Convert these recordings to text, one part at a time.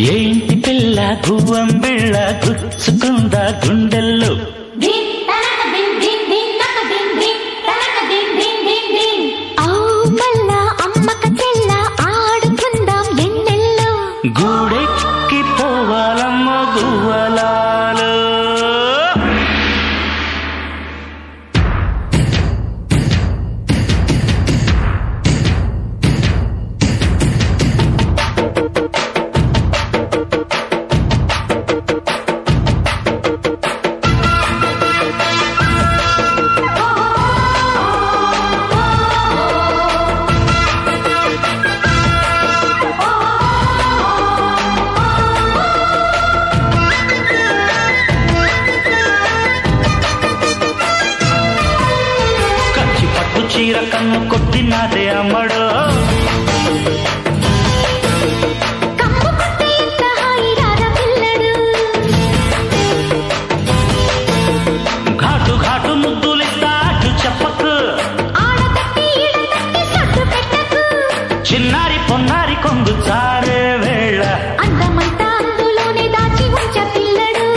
ఏంటి పిల్ల గువ్వం బిళ్ళ గుచ్చుకుందా గుండెల్లో దిన్ తనక దిన్ దిన్ దిన్ తక దిన్ దిన్ తనక దిన్ దిన్ దిన్ దిన్ ఆ మల్ల అమ్మక చెల్ల ఆడుకుందాం ఎన్నెల్లో గూడెక్కి పోవాలమ్మ గువ్వలాలు కచ్చి పట్టు చీర కన్ను కొట్టినాదే అమ్మడు కమ్ము కొట్టే ఎంత హాయిరార పిల్లడు ఘాటు ఘాటు ముద్దులిస్తా అటు చెప్పకు ఆడతట్టి ఈడతట్టి సొట్టు పెట్టకు చిన్నారి పొన్నారి కొంగు చారే వేళ అందమంతా అందులోనే దాచి ఉంచ పిల్లడు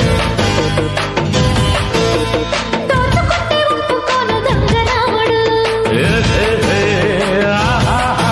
దోచుకుంటే ఒప్పుకోను దొంగరాముడు ఏ, ఏ, ఏ, ఆహాహా.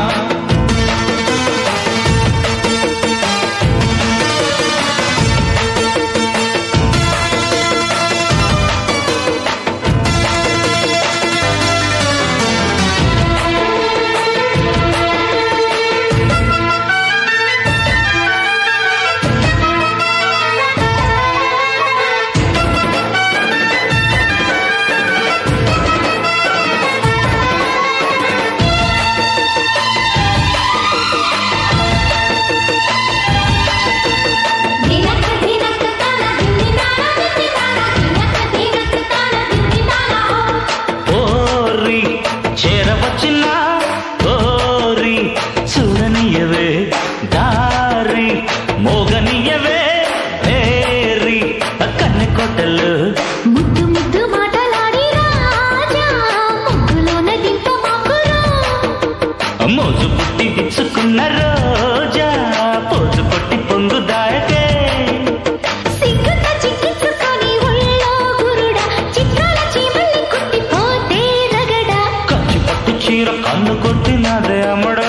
దినక దినక తన దిన్ తాన దిన్ తాన దినక దినక తన దిన్ తాన ఓరి చేరవచ్చిన ఓరి చూడనియవే దారి మోగనియవే వేరి కన్నె కొట్టలు ముద్దు ముద్దు మాటలాడి రాజా ముగ్గులోన దింప మాకురా మోజు పుట్టి విచ్చుకున్న రోజా పోజు కొట్టి పొంగు దాయకే సిగ్గుతో చిక్కించుకొని ఒళ్ళో గురుడా చిత్రాల చీమల్ని కుట్టిపోతే రగడా కచ్చి పట్టు చీర కన్ను కొట్టినదే అమ్మడా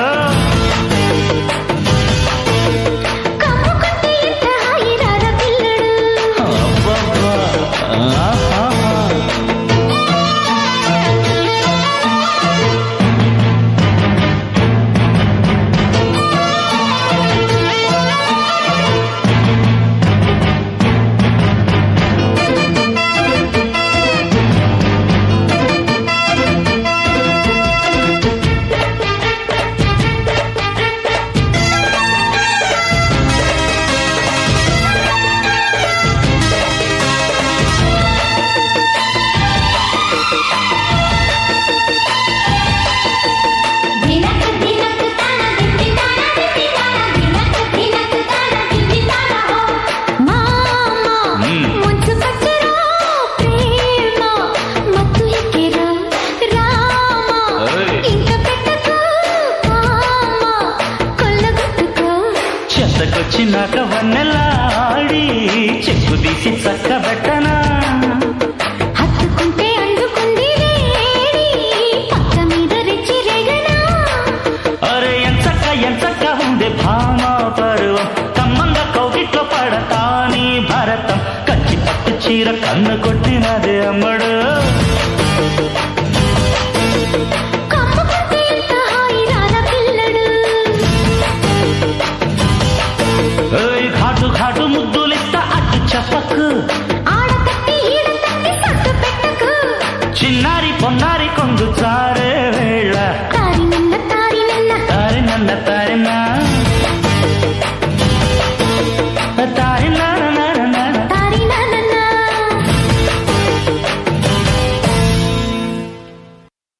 కమ్ముకుంటే ఎంత హాయిరార పిల్లడు అబ్బబ్బా, ఆహాహా. దినక దినక తన దిన్ తాన దిన్ తాన దినక దినక తన దిన్ తాన మామ మ్మ్. ముంచు పట్టరా ప్రేమ మత్తు ఎక్కిరా రామ ఏయ్. ఇంక పెట్టకు మామ కొల్లగొట్టుకో చెత్తకొచ్చినాక వన్నెలాడి చెక్కు తీసి చక్కబెట్టనా హత్తుకుంటే అందుకుంది వేడి పక్క మీద రెచ్చి రేగనా అరే ఎంచక్క ఎంచక్క ఉంది భామ పరువం కమ్మంగా కౌగిట్లో పడతాని భరతం కచ్చి పట్టు చీర కన్ను కొట్టినదే అమ్మడు